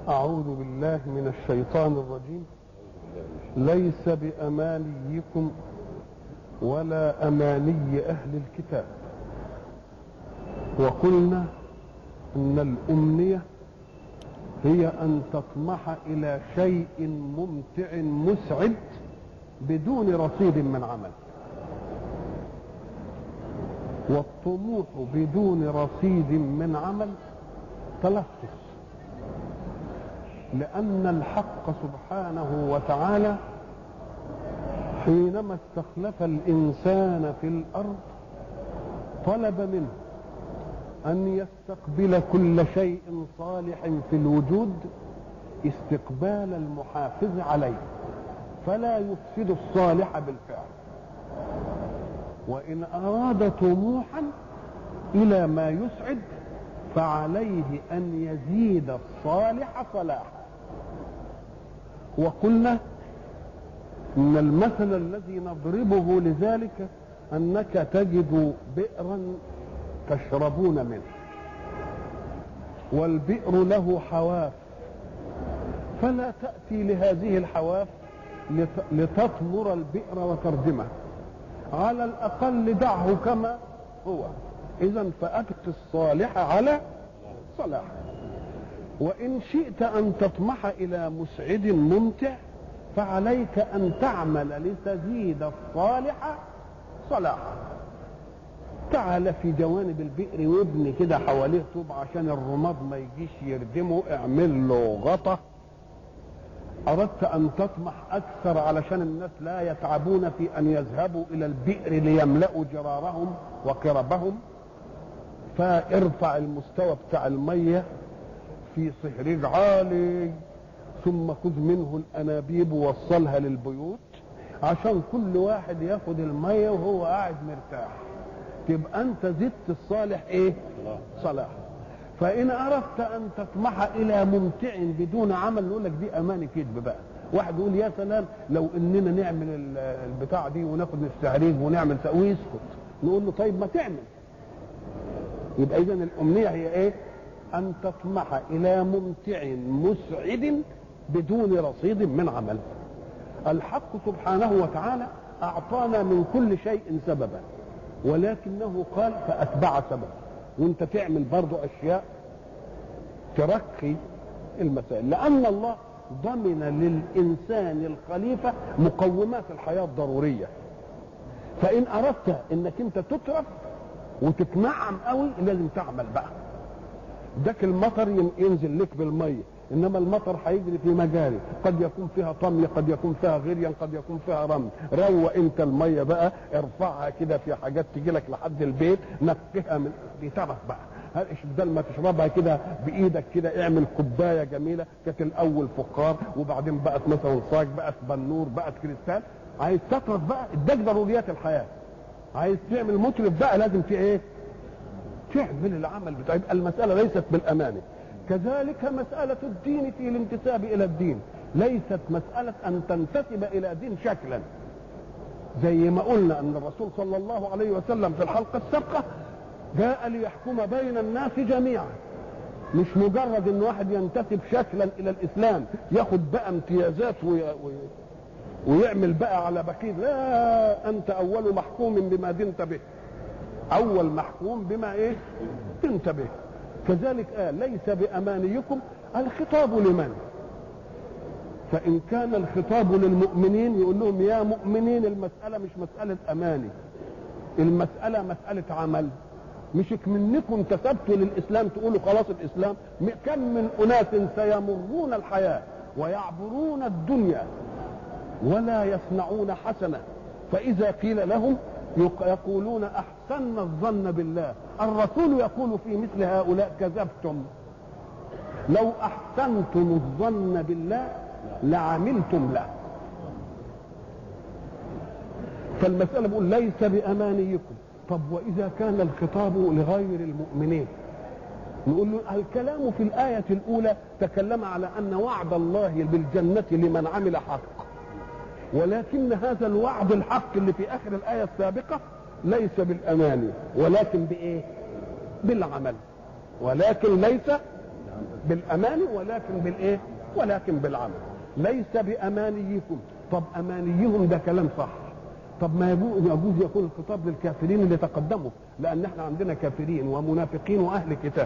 أعوذ بالله من الشيطان الرجيم ليس بأمانيكم ولا أماني أهل الكتاب وقلنا أن الأمنية هي أن تطمح إلى شيء ممتع مسعد بدون رصيد من عمل والطموح بدون رصيد من عمل تلفظ لأن الحق سبحانه وتعالى حينما استخلف الإنسان في الأرض طلب منه أن يستقبل كل شيء صالح في الوجود استقبال المحافظ عليه فلا يفسد الصالح بالفعل وإن أراد طموحا إلى ما يسعد فعليه أن يزيد الصالح صلاحا وقلنا ان المثل الذي نضربه لذلك انك تجد بئرا تشربون منه والبئر له حواف فلا تاتي لهذه الحواف لتطمر البئر وتردمه على الاقل دعه كما هو اذا فابق الصالح على صلاحه وإن شئت أن تطمح إلى مسعد ممتع فعليك أن تعمل لتزيد الصالح صلاحا تعال في جوانب البئر وابني كده حواليه طوب عشان الرماد ما يجيش يردمه اعمل له غطا أردت أن تطمح أكثر علشان الناس لا يتعبون في أن يذهبوا إلى البئر ليملأوا جرارهم وقربهم فارفع المستوى بتاع المية في صهريج عالي ثم خذ منه الانابيب ووصلها للبيوت عشان كل واحد ياخد الميه وهو قاعد مرتاح تبقى انت زدت الصالح ايه صلاح فان اردت ان تطمح الى ممتع بدون عمل نقول لك دي اماني كذب بقى واحد يقول يا سلام لو اننا نعمل البتاع دي وناخد التهريج ونعمل ويسكت نقول له طيب ما تعمل يبقى اذا الامنيه هي ايه أن تطمح إلى ممتع مسعد بدون رصيد من عمل الحق سبحانه وتعالى أعطانا من كل شيء سببا ولكنه قال فأتبع سببا وانت تعمل برضو أشياء ترقي المسائل لأن الله ضمن للإنسان الخليفة مقومات الحياة الضرورية فإن أردت أنك أنت تترف وتتنعم قوي لازم تعمل بقى داك المطر ينزل لك بالميه انما المطر هيجري في مجاري قد يكون فيها طمي قد يكون فيها غريا قد يكون فيها رمل روق انت الميه بقى ارفعها كده في حاجات تجي لك لحد البيت نقها من بتعرف بقى بدل ما تشربها كده بايدك كده اعمل كوبايه جميله كانت الاول فقار وبعدين بقت مثلا صاج بقت بنور بقت كريستال عايز تطرف بقى اداك ضروريات الحياه عايز تعمل مطرب بقى لازم في ايه تعمل العمل بتاع يبقى المسألة ليست بالأمانة كذلك مسألة الدين في الانتساب إلى الدين ليست مسألة أن تنتسب إلى دين شكلا زي ما قلنا أن الرسول صلى الله عليه وسلم في الحلقة السابقة جاء ليحكم بين الناس جميعا مش مجرد ان واحد ينتسب شكلا الى الاسلام ياخد بقى امتيازات وي... وي... ويعمل بقى على بكير لا انت اول محكوم بما دنت به اول محكوم بما ايه تنتبه كذلك آه ليس بامانيكم الخطاب لمن فان كان الخطاب للمؤمنين يقول لهم يا مؤمنين المساله مش مساله اماني المساله مساله عمل مش منكم انتسبتوا للاسلام تقولوا خلاص الاسلام كم من اناس سيمرون الحياه ويعبرون الدنيا ولا يصنعون حسنه فاذا قيل لهم يقولون احسن الظن بالله الرسول يقول في مثل هؤلاء كذبتم لو احسنتم الظن بالله لعملتم له فالمسألة بقول ليس بأمانيكم طب وإذا كان الخطاب لغير المؤمنين نقول له الكلام في الآية الأولى تكلم على أن وعد الله بالجنة لمن عمل حق ولكن هذا الوعد الحق اللي في اخر الايه السابقه ليس بالاماني ولكن بايه بالعمل ولكن ليس بالاماني ولكن بالايه ولكن بالعمل ليس بامانيكم طب امانيهم ده كلام صح طب ما يجوز يكون الخطاب للكافرين اللي تقدموا لان احنا عندنا كافرين ومنافقين واهل كتاب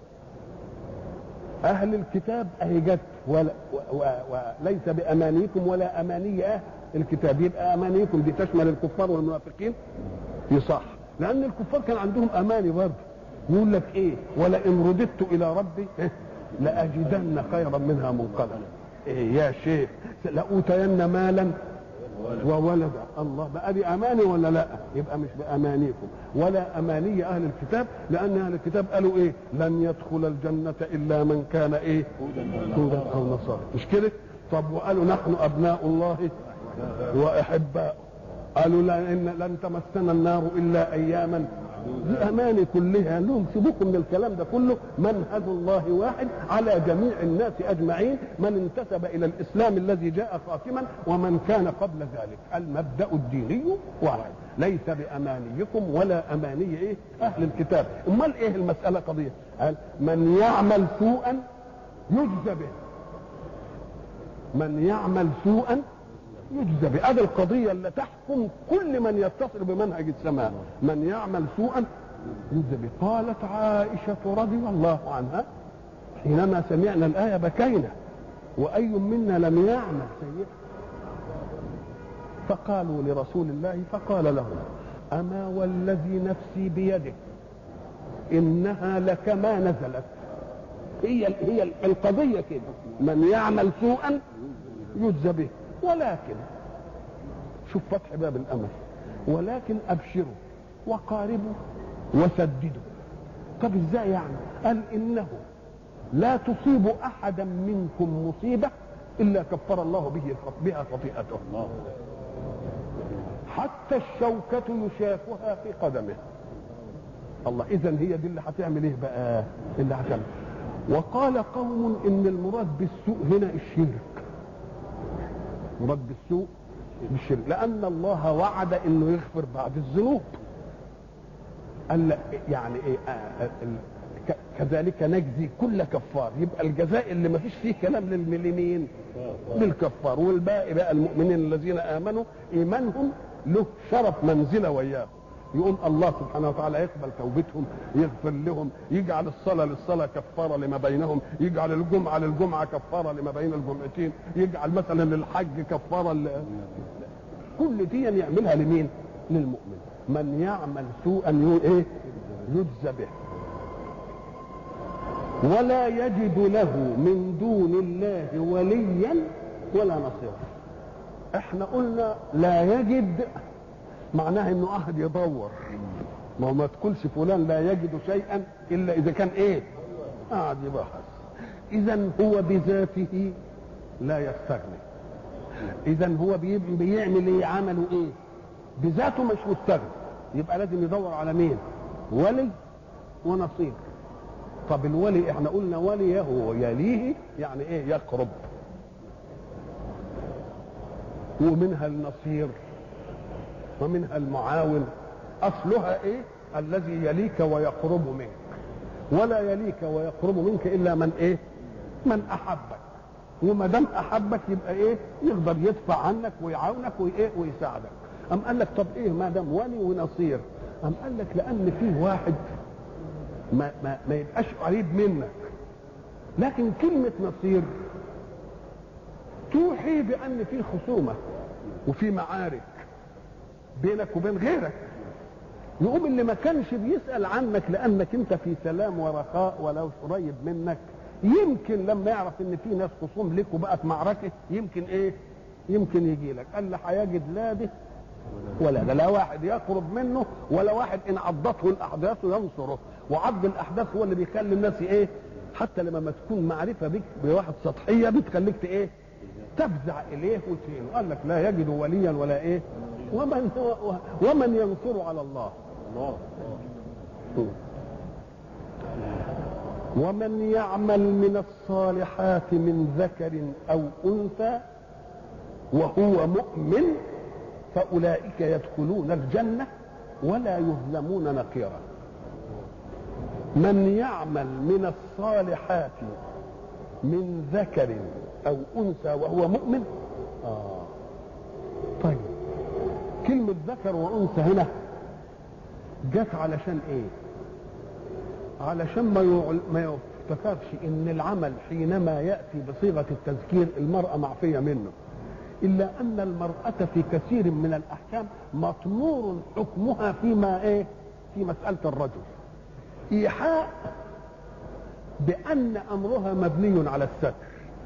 اهل الكتاب اهي جت ولا وليس بامانيكم ولا اماني اهل الكتاب يبقى امانيكم دي تشمل الكفار والمنافقين يصح لان الكفار كان عندهم اماني برضه يقول لك ايه ولئن رددت الى ربي لاجدن خيرا منها منقلبا إيه يا شيخ لاوتين مالا وولدا الله بقى دي اماني ولا لا يبقى مش بامانيكم ولا اماني اهل الكتاب لان اهل الكتاب قالوا ايه لن يدخل الجنه الا من كان ايه هودا او نصارى مش كده طب وقالوا نحن ابناء الله واحباء قالوا لن, لن تمسنا النار الا اياما دي اماني كلها لهم سيبوكم من الكلام ده كله منهج الله واحد على جميع الناس اجمعين من انتسب الى الاسلام الذي جاء خاتما ومن كان قبل ذلك المبدا الديني واحد ليس بامانيكم ولا اماني ايه اهل الكتاب امال ايه المساله قضيه قال من يعمل سوءا يجزى به من يعمل سوءا يجزى به هذه القضية اللي تحكم كل من يتصل بمنهج السماء من يعمل سوءا يجزى به قالت عائشة رضي الله عنها حينما سمعنا الآية بكينا وأي منا لم يعمل سيئا فقالوا لرسول الله فقال لهم أما والذي نفسي بيده إنها لكما نزلت هي هي القضية كده من يعمل سوءا يجزى به ولكن شوف فتح باب الامل ولكن ابشروا وقاربوا وسددوا طب ازاي يعني قال انه لا تصيب احدا منكم مصيبه الا كفر الله به بها خطيئته حتى الشوكة يشافها في قدمه الله اذا هي دي اللي هتعمل ايه بقى اللي هتعمل وقال قوم ان المراد بالسوء هنا الشرك مراد بالسوء بالشرك لان الله وعد انه يغفر بعد الذنوب قال لا يعني ايه آه كذلك نجزي كل كفار يبقى الجزاء اللي ما فيش فيه كلام للمين للكفار والباقي بقى المؤمنين الذين امنوا ايمانهم له شرف منزله وياهم يقوم الله سبحانه وتعالى يقبل توبتهم يغفر لهم يجعل الصلاة للصلاة كفارة لما بينهم يجعل الجمعة للجمعة كفارة لما بين الجمعتين يجعل مثلا للحج كفارة ل... كل دي يعملها لمين للمؤمن من يعمل سوءا ايه يجزى به ولا يجد له من دون الله وليا ولا نصيرا احنا قلنا لا يجد معناها انه قاعد يدور ما هو ما تقولش فلان لا يجد شيئا الا اذا كان ايه قاعد يبحث اذا هو بذاته لا يستغني اذا هو بيعمل ايه عمله ايه بذاته مش مستغني يبقى لازم يدور على مين ولي ونصير طب الولي احنا قلنا وليه يليه يعني ايه يقرب ومنها النصير ومنها المعاون اصلها ايه الذي يليك ويقرب منك ولا يليك ويقرب منك الا من ايه من احبك وما دام احبك يبقى ايه يقدر يدفع عنك ويعاونك وايه ويساعدك ام قال لك طب ايه ما دام ولي ونصير ام قال لك لان فيه واحد ما ما, ما يبقاش قريب منك لكن كلمه نصير توحي بان في خصومه وفي معارك بينك وبين غيرك يقوم اللي ما كانش بيسأل عنك لأنك أنت في سلام ورخاء ولو قريب منك يمكن لما يعرف إن في ناس خصوم لك وبقت معركة يمكن إيه؟ يمكن يجي لك قال لي هيجد لا ده ولا ده لا واحد يقرب منه ولا واحد إن عضته الأحداث ينصره وعض الأحداث هو اللي بيخلي الناس إيه؟ حتى لما ما تكون معرفة بك بواحد سطحية بتخليك إيه؟ تفزع إليه وتهينه قال لك لا يجد وليا ولا إيه؟ ومن هو ومن ينصر على الله الله ومن يعمل من الصالحات من ذكر او انثى وهو مؤمن فاولئك يدخلون الجنه ولا يظلمون نقيرا من يعمل من الصالحات من ذكر او انثى وهو مؤمن اه طيب كلمة ذكر وأنثى هنا جت علشان إيه؟ علشان ما يعل... ما يفتكرش إن العمل حينما يأتي بصيغة التذكير المرأة معفية منه إلا أن المرأة في كثير من الأحكام مطمور حكمها فيما إيه؟ في مسألة الرجل إيحاء بأن أمرها مبني على الستر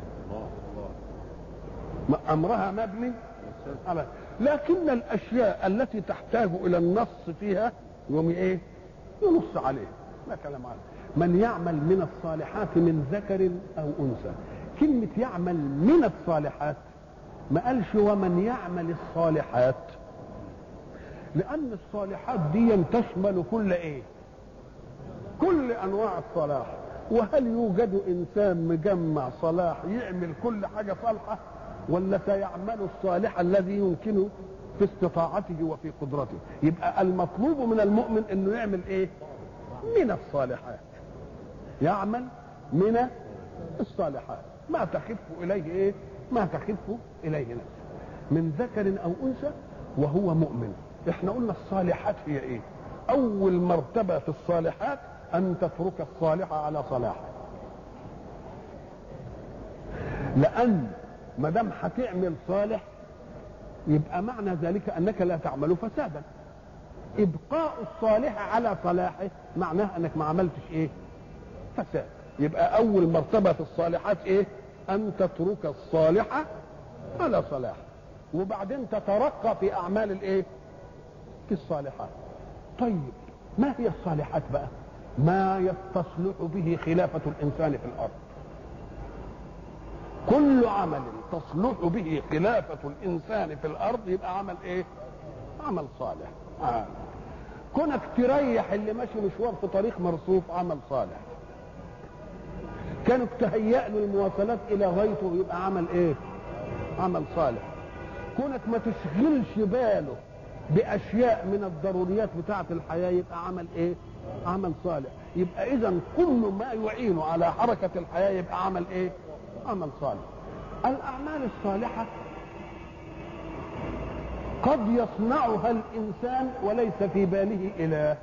أمرها مبني على لكن الاشياء التي تحتاج الى النص فيها يوم ايه ينص عليه لا كلام عنه من يعمل من الصالحات من ذكر او انثى كلمه يعمل من الصالحات ما قالش ومن يعمل الصالحات لان الصالحات دي تشمل كل ايه كل انواع الصلاح وهل يوجد انسان مجمع صلاح يعمل كل حاجه صالحه ولا سيعمل الصالح الذي يمكنه في استطاعته وفي قدرته يبقى المطلوب من المؤمن انه يعمل ايه من الصالحات يعمل من الصالحات ما تخف اليه ايه ما تخف اليه نفسه من ذكر او انثى وهو مؤمن احنا قلنا الصالحات هي ايه اول مرتبه في الصالحات ان تترك الصالح على صلاحه لان ما دام هتعمل صالح يبقى معنى ذلك انك لا تعمل فسادا ابقاء الصالح على صلاحه معناه انك ما عملتش ايه فساد يبقى اول مرتبه في الصالحات ايه ان تترك الصالح على صلاح وبعدين تترقى في اعمال الايه في الصالحات طيب ما هي الصالحات بقى ما يستصلح به خلافه الانسان في الارض كل عمل تصلح به خلافة الإنسان في الأرض يبقى عمل إيه؟ عمل صالح آه. كونك تريح اللي ماشي مشوار في طريق مرصوف عمل صالح كانك تهيأ له المواصلات إلى غايته يبقى عمل إيه؟ عمل صالح كونك ما تشغلش باله بأشياء من الضروريات بتاعة الحياة يبقى عمل إيه؟ عمل صالح يبقى إذا كل ما يعين على حركة الحياة يبقى عمل إيه؟ عمل صالح الأعمال الصالحة قد يصنعها الإنسان وليس في باله إله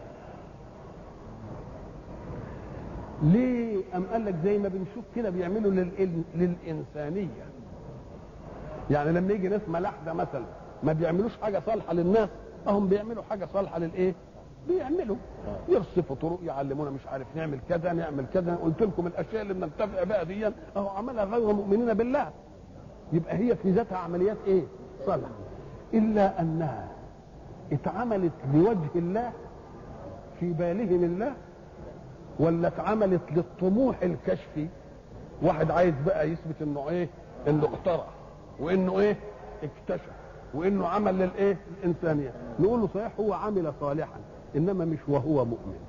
ليه أم قال لك زي ما بنشوف كده بيعملوا للإل... للإنسانية يعني لما يجي ناس ملاحدة مثلا ما بيعملوش حاجة صالحة للناس هم بيعملوا حاجة صالحة للإيه بيعملوا يرصفوا طرق يعلمونا مش عارف نعمل كذا نعمل كذا قلت لكم الاشياء اللي بننتفع بها دي اهو عملها غير مؤمنين بالله يبقى هي في ذاتها عمليات ايه صالحه الا انها اتعملت لوجه الله في بالهم الله ولا اتعملت للطموح الكشفي واحد عايز بقى يثبت انه ايه انه اخترع وانه ايه اكتشف وانه عمل للايه الانسانيه نقول له صحيح هو عمل صالحا انما مش وهو مؤمن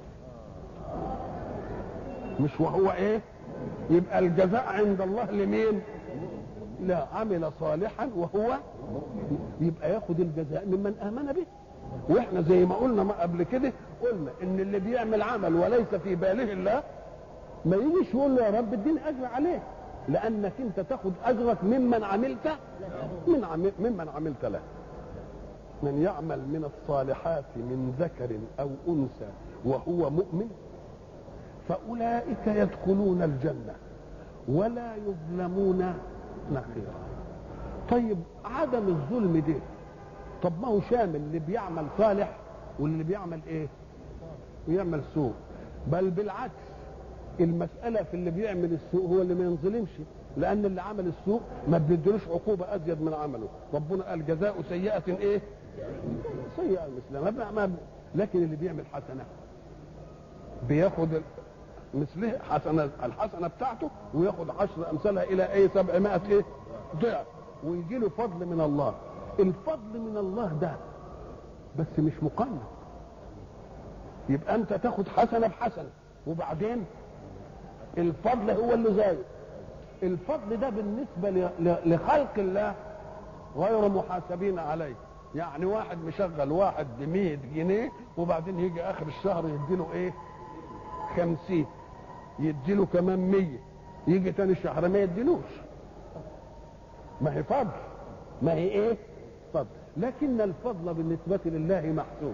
مش وهو ايه يبقى الجزاء عند الله لمين لا عمل صالحا وهو يبقى ياخد الجزاء ممن امن به واحنا زي ما قلنا ما قبل كده قلنا ان اللي بيعمل عمل وليس في باله الله ما يجيش يقول له يا رب اديني اجر عليه لانك انت تاخد اجرك ممن عملت من عمل ممن عملت له من يعمل من الصالحات من ذكر او انثى وهو مؤمن فاولئك يدخلون الجنه ولا يظلمون نقيرا طيب عدم الظلم ده طب ما هو شامل اللي بيعمل صالح واللي بيعمل ايه ويعمل سوء بل بالعكس المسألة في اللي بيعمل السوء هو اللي ما ينظلمش لأن اللي عمل السوء ما بيدلوش عقوبة أزيد من عمله ربنا قال جزاء سيئة إيه سيئة مثلها ما ما لكن اللي بيعمل حسنة بياخد مثله حسنة الحسنة بتاعته وياخد عشر أمثالها إلى أي سبعمائة إيه ضعف ويجي له فضل من الله الفضل من الله ده بس مش مقنن يبقى أنت تاخد حسنة بحسنة وبعدين الفضل هو اللي زايد الفضل ده بالنسبة لخلق الله غير محاسبين عليه يعني واحد مشغل واحد ب 100 جنيه وبعدين يجي اخر الشهر يديله ايه خمسين يديله كمان مية يجي تاني الشهر ما يديلوش ما هي فضل ما هي ايه فضل لكن الفضل بالنسبة لله محسوب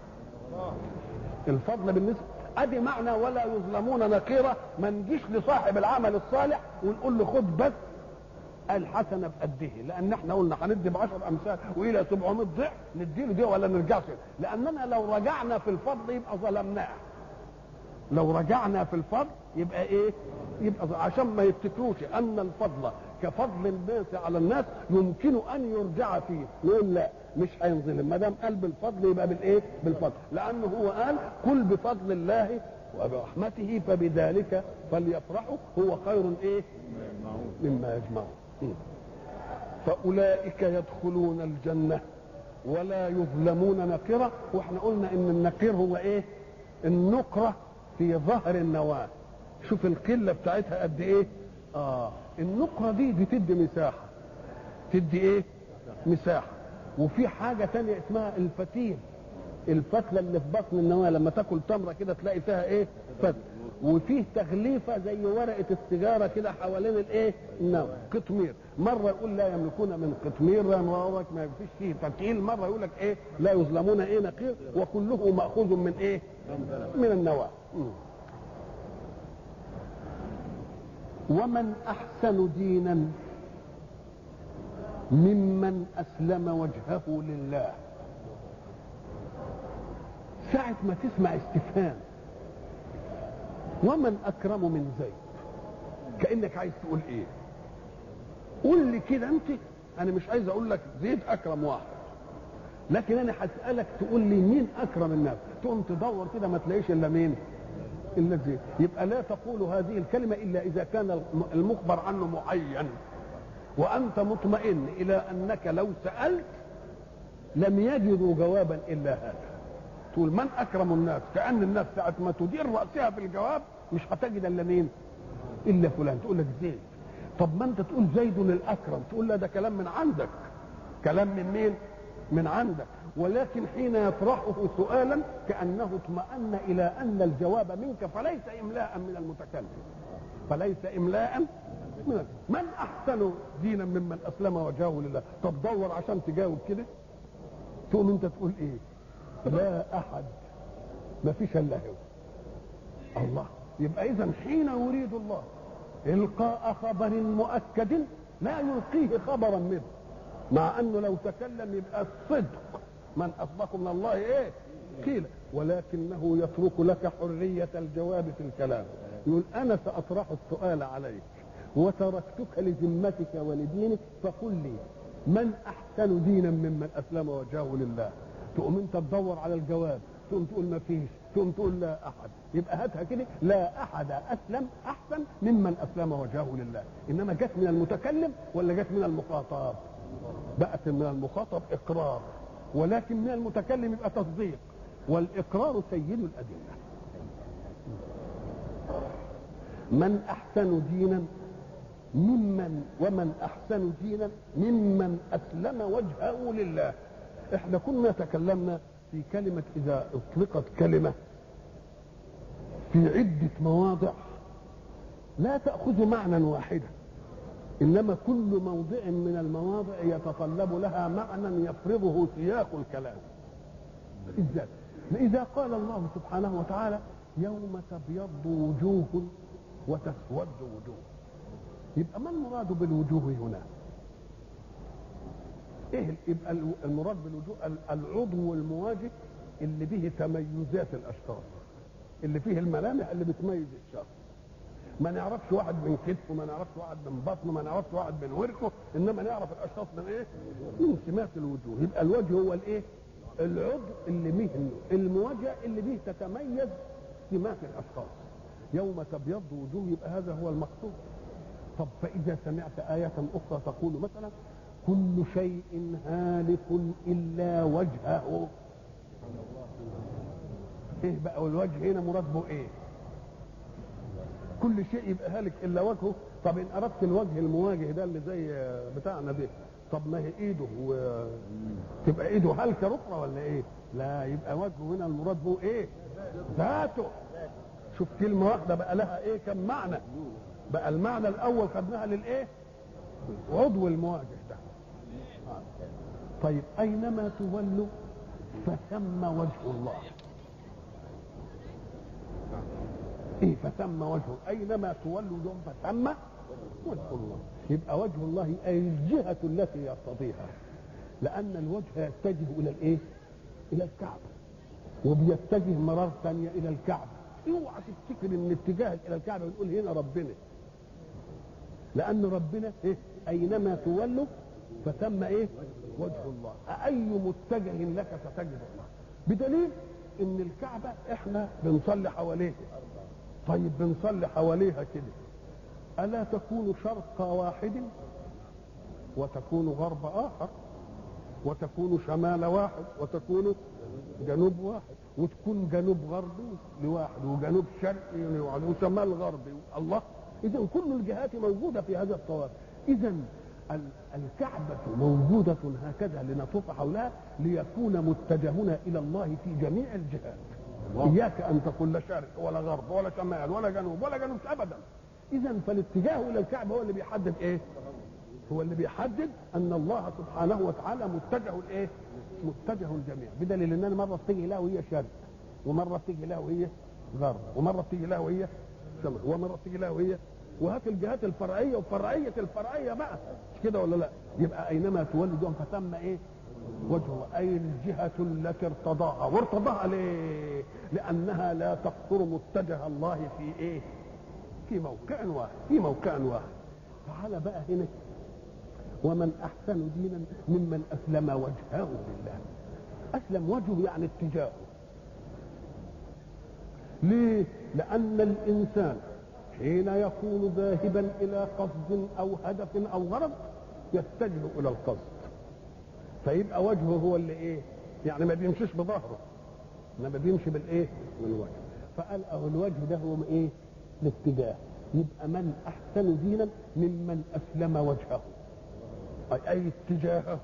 الفضل بالنسبة ادي معنى ولا يظلمون نقيرة ما نجيش لصاحب العمل الصالح ونقول له خد بس الحسنة بقده لان احنا قلنا هندي بعشر امثال والى 700 ضعف نديله دي ولا نرجعش لاننا لو رجعنا في الفضل يبقى ظلمناه لو رجعنا في الفضل يبقى ايه يبقى عشان ما يفتكروش ان الفضل كفضل الناس على الناس يمكن ان يرجع فيه نقول لا مش هينظلم ما دام قال بالفضل يبقى بالايه بالفضل لانه هو قال قل بفضل الله وبرحمته فبذلك فليفرحوا هو خير ايه مما يجمعون فاولئك يدخلون الجنه ولا يظلمون نقيرة واحنا قلنا ان النقير هو ايه النقرة في ظهر النواة شوف القلة بتاعتها قد ايه اه النقرة دي بتدي مساحة تدي ايه مساحة وفي حاجة تانية اسمها الفتيل الفتلة اللي في بطن النواة لما تاكل تمرة كده تلاقي فيها ايه فتل وفيه تغليفة زي ورقة السيجارة كده حوالين الايه النواة قطمير مرة يقول لا يملكون من قطمير مرة ما فيش فيه فتيل مرة يقول لك ايه لا يظلمون ايه نقير وكله مأخوذ من ايه من النواة ومن احسن دينا ممن اسلم وجهه لله ساعة ما تسمع استفهام ومن اكرم من زيد كانك عايز تقول ايه قول لي كده انت انا مش عايز اقول لك زيد اكرم واحد لكن انا هسالك تقول لي مين اكرم الناس تقوم تدور كده ما تلاقيش الا مين الا زيد يبقى لا تقول هذه الكلمه الا اذا كان المخبر عنه معين وانت مطمئن الى انك لو سالت لم يجدوا جوابا الا هذا تقول من اكرم الناس كان الناس ساعه ما تدير راسها في الجواب مش هتجد الا مين الا فلان تقول لك زيد طب ما انت تقول زيد الاكرم تقول لا ده كلام من عندك كلام من مين من عندك ولكن حين يطرحه سؤالا كانه اطمأن الى ان الجواب منك فليس املاء من المتكلم فليس املاء من من احسن دينا ممن اسلم وجهه لله طب دور عشان تجاوب كده تقوم انت تقول ايه لا احد ما فيش الا هو الله يبقى اذا حين يريد الله القاء خبر مؤكد لا يلقيه خبرا منه مع انه لو تكلم يبقى الصدق من اصدق من الله ايه قيل ولكنه يترك لك حريه الجواب في الكلام يقول انا ساطرح السؤال عليك وتركتك لذمتك ولدينك فقل لي من احسن دينا ممن اسلم وجهه لله تقوم انت تدور على الجواب تقوم تقول ما فيش تقوم تقول لا احد يبقى هاتها كده لا احد اسلم احسن ممن اسلم وجهه لله انما جت من المتكلم ولا جت من المخاطب بقت من المخاطب اقرار ولكن من المتكلم يبقى تصديق والاقرار سيد الادله من احسن دينا ممن ومن احسن دينا ممن اسلم وجهه لله احنا كنا تكلمنا في كلمة إذا أطلقت كلمة في عدة مواضع لا تأخذ معنى واحدا إنما كل موضع من المواضع يتطلب لها معنى يفرضه سياق الكلام إزاي؟ إذا قال الله سبحانه وتعالى يوم تبيض وجوه وتسود وجوه يبقى ما المراد بالوجوه هنا؟ ايه يبقى المراد بالوجوه العضو المواجه اللي به تميزات الاشخاص اللي فيه الملامح اللي بتميز الشخص ما نعرفش واحد من كتفه ما نعرفش واحد من بطنه ما نعرفش واحد من وركه انما نعرف الاشخاص من ايه من سمات الوجوه يبقى الوجه هو الايه العضو اللي به المواجهه اللي به تتميز سمات الاشخاص يوم تبيض وجوه يبقى هذا هو المقصود طب فاذا سمعت ايه اخرى تقول مثلا كل شيء هالك الا وجهه ايه بقى والوجه هنا مراد به ايه كل شيء يبقى هالك الا وجهه طب ان اردت الوجه المواجه ده اللي زي بتاعنا ده طب ما هي ايده و... تبقى ايده هلكه اخرى ولا ايه لا يبقى وجهه هنا المراد به ايه ذاته شوف كلمه واحده بقى لها ايه كم معنى بقى المعنى الاول خدناها للايه عضو المواجه ده طيب اينما تولوا فثم وجه الله ايه فثم وجهه اينما تولوا يوم فثم وجه الله يبقى وجه الله اي الجهه التي يرتضيها لان الوجه يتجه الى الايه الى الكعبه وبيتجه مرار ثانيه الى الكعبه اوعى تفتكر ان اتجاهك الى الكعبه بنقول هنا ربنا لان ربنا إيه؟ اينما تولوا فثم ايه وجه الله اي متجه لك ستجد الله بدليل ان الكعبه احنا بنصلي حواليها طيب بنصلي حواليها كده الا تكون شرق واحد وتكون غرب اخر وتكون شمال واحد وتكون جنوب واحد وتكون جنوب غربي لواحد وجنوب شرقي لواحد وشمال غربي الله اذا كل الجهات موجوده في هذا الطواف اذا الكعبة موجودة هكذا لنطوف حولها ليكون متجهنا إلى الله في جميع الجهات إياك أن تقول لا شرق ولا غرب ولا شمال ولا جنوب ولا جنوب أبدا إذا فالاتجاه إلى الكعبة هو اللي بيحدد إيه؟ هو اللي بيحدد أن الله سبحانه وتعالى متجه الإيه؟ متجه الجميع بدليل أن أنا مرة اتجه لها وهي شرق ومرة اتجه لها وهي غرب ومرة اتجه لها وهي شمال ومرة اتجه لها وهي وهات الجهات الفرعيه وفرعيه الفرعيه بقى مش كده ولا لا يبقى اينما تولوا دون فثم ايه وجه الله اي الجهه التي ارتضاها وارتضاها ليه لانها لا تقصر متجه الله في ايه في موقع واحد في موقع واحد تعال بقى هنا ومن احسن دينا ممن اسلم وجهه لله اسلم وجهه يعني اتجاهه ليه لان الانسان حين يكون ذاهبا الى قصد او هدف او غرض يتجه الى القصد فيبقى وجهه هو اللي ايه يعني ما بيمشيش بظهره انما بيمشي بالايه بالوجه فقال اهو الوجه ده هو ايه الاتجاه يبقى من احسن دينا ممن اسلم وجهه اي اي اتجاهه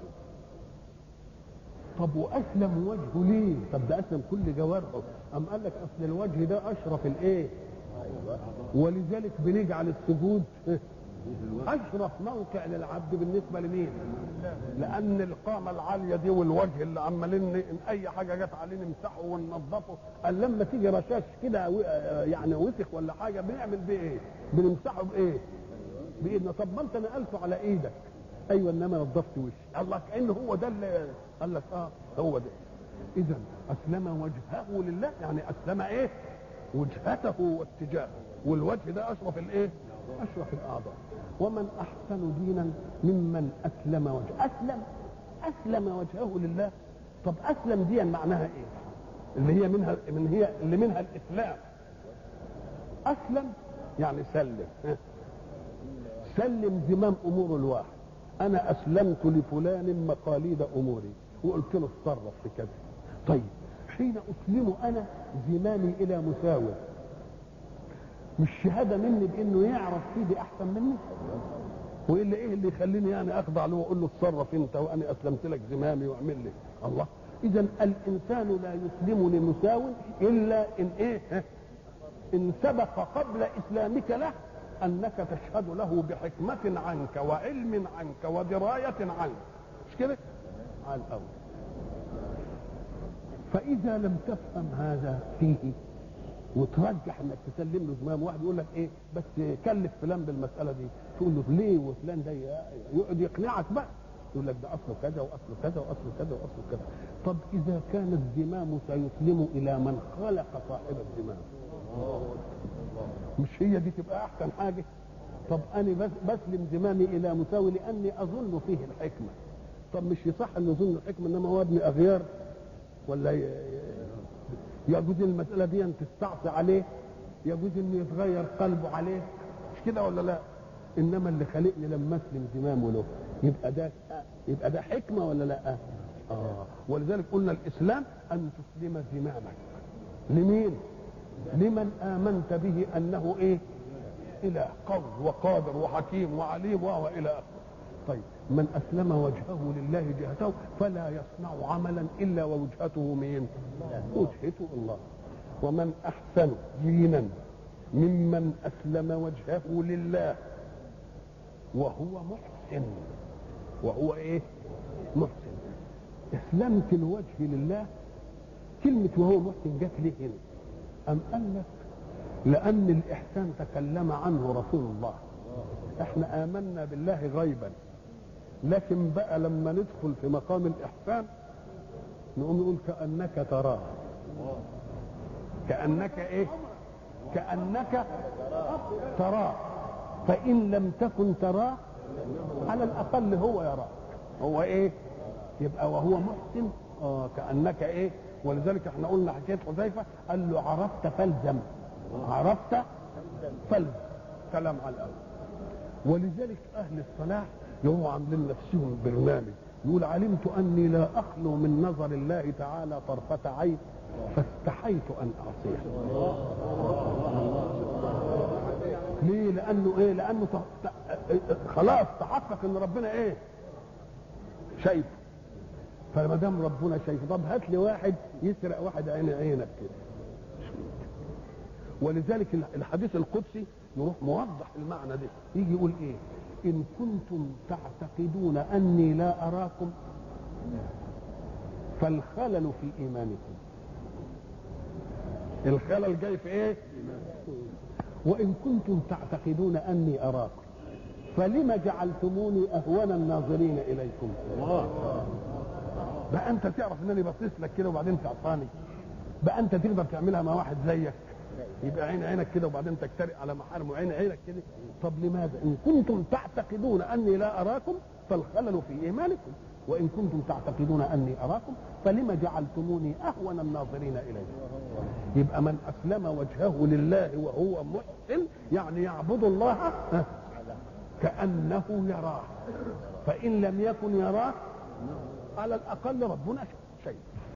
طب واسلم وجهه ليه طب ده اسلم كل جوارحه ام قال لك اصل الوجه ده اشرف الايه ولذلك بنجعل السجود اشرف موقع للعبد بالنسبه لمين لان القامه العاليه دي والوجه اللي عمالين اي حاجه جت عليه نمسحه وننظفه قال لما تيجي رشاش كده يعني وسخ ولا حاجه بنعمل بيه ايه بنمسحه بايه بايدنا طب ما انت نقلته على ايدك ايوه انما نظفت وشي الله كانه هو ده اللي قال لك اه هو ده اذا اسلم وجهه لله يعني اسلم ايه وجهته واتجاهه والوجه ده اشرف الايه اشرف الاعضاء ومن احسن دينا ممن اسلم وجهه اسلم اسلم وجهه لله طب اسلم ديا معناها ايه اللي هي منها من هي اللي منها الاسلام اسلم يعني سلم سلم زمام امور الواحد انا اسلمت لفلان مقاليد اموري وقلت له اتصرف في كذا طيب حين اسلم انا زمامي الى مساوي مش شهاده مني بانه يعرف سيدي احسن مني والا ايه اللي يخليني يعني اخضع له واقول له اتصرف انت وانا اسلمت لك زمامي واعمل لي الله اذا الانسان لا يسلم لمساو الا ان ايه ان سبق قبل اسلامك له انك تشهد له بحكمه عنك وعلم عنك ودرايه عنك مش كده على الاول فاذا لم تفهم هذا فيه وترجح انك تسلم له زمام واحد يقول لك ايه بس كلف فلان بالمساله دي تقول له ليه وفلان ده يقعد يقنعك بقى يقول لك ده اصله كذا واصله كذا واصله كذا واصله كذا طب اذا كان الزمام سيسلم الى من خلق صاحب الزمام مش هي دي تبقى احسن حاجه طب انا بس بسلم زمامي الى مساوي لاني اظن فيه الحكمه طب مش يصح ان يظن الحكمه انما هو ابن اغيار ولا يجوز المساله دي ان تستعصي عليه يجوز ان يتغير قلبه عليه مش كده ولا لا انما اللي خلقني لما اسلم زمامه له يبقى ده يبقى ده حكمه ولا لا اه ولذلك قلنا الاسلام ان تسلم زمامك لمين لمن امنت به انه ايه اله قوي وقادر وحكيم وعليم وهو الى اخره طيب من اسلم وجهه لله جهته فلا يصنع عملا الا ووجهته مين وجهته الله ومن احسن دينا ممن اسلم وجهه لله وهو محسن وهو ايه محسن اسلمت الوجه لله كلمة وهو محسن جت ليه هنا أم قال لك لأن الإحسان تكلم عنه رسول الله احنا آمنا بالله غيبا لكن بقى لما ندخل في مقام الإحسان نقوم نقول كأنك تراه كأنك إيه كأنك تراه فإن لم تكن تراه على الأقل هو يراك هو إيه يبقى وهو محسن آه كأنك إيه ولذلك احنا قلنا حكاية حذيفة قال له عرفت فالزم عرفت فالزم كلام على الأول ولذلك أهل الصلاح يقوموا عاملين نفسهم برنامج يقول علمت أني لا أخلو من نظر الله تعالى طرفة عين فاستحيت أن أعصيه ليه لأنه إيه لأنه ت- ت- خلاص تحقق أن ربنا إيه شايفه فما دام ربنا شايفه طب هات لي واحد يسرق واحد عين عينك كده ولذلك الحديث القدسي يروح موضح المعنى ده يجي يقول ايه ان كنتم تعتقدون اني لا اراكم فالخلل في ايمانكم الخلل جاي في ايه وان كنتم تعتقدون اني اراكم فلم جعلتموني اهون الناظرين اليكم بقى انت تعرف انني باصص لك كده وبعدين تعطاني بقى انت تقدر تعملها مع واحد زيك يبقى عين عينك كده وبعدين تجترئ على محارم وعين عينك كده طب لماذا ان كنتم تعتقدون اني لا اراكم فالخلل في ايمانكم وان كنتم تعتقدون اني اراكم فلم جعلتموني اهون الناظرين اليكم يبقى من اسلم وجهه لله وهو محسن يعني يعبد الله ها، كانه يراه فان لم يكن يراه على الاقل ربنا شيء